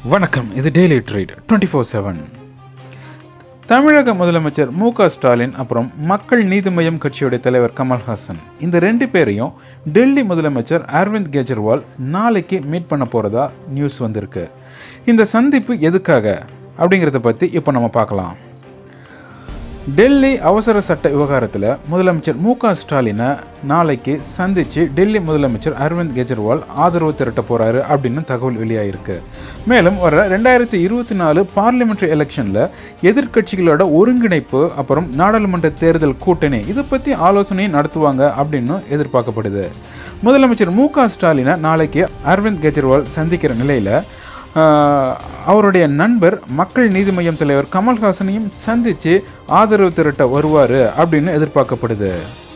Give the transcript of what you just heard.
வணக்கம் இது daily treat twenty four seven தமிழக முதலமைச்சர் மு க ஸ்டாலின் அப்புறம் மக்கள் நீதி மய்யம் கட்சியுடைய தலைவர் கமல்ஹாசன் இந்த ரெண்டு பேரையும் டெல்லி முதலமைச்சர் அரவிந்த் கெஜ்ரிவால் நாளைக்கு மீட் பண்ண போகிறதா நியூஸ் வந்திருக்கு இந்த சந்திப்பு எதுக்காக அப்படிங்கிறத பற்றி இப்போ நம்ம பார்க்கலாம் டெல்லி அவசர சட்ட விவகாரத்தில் முதலமைச்சர் மு க ஸ்டாலினை நாளைக்கு சந்தித்து டெல்லி முதலமைச்சர் அரவிந்த் கெஜ்ரிவால் ஆதரவு திரட்ட போகிறாரு அப்படின்னு தகவல் வெளியாயிருக்கு மேலும் வர ரெண்டாயிரத்தி இருபத்தி நாலு பார்லிமெண்ட்ரி எலெக்ஷனில் எதிர்க்கட்சிகளோட ஒருங்கிணைப்பு அப்புறம் நாடாளுமன்ற தேர்தல் கூட்டணி இதை பற்றி ஆலோசனையும் நடத்துவாங்க அப்படின்னு எதிர்பார்க்கப்படுது முதலமைச்சர் மு க ஸ்டாலினை நாளைக்கு அரவிந்த் கெஜ்ரிவால் சந்திக்கிற நிலையில் ஆஹ் அவருடைய நண்பர் மக்கள் நீதி மய்யம் தலைவர் கமல்ஹாசனையும் சந்தித்து ஆதரவு திரட்ட வருவார் அப்படின்னு எதிர்பார்க்கப்படுது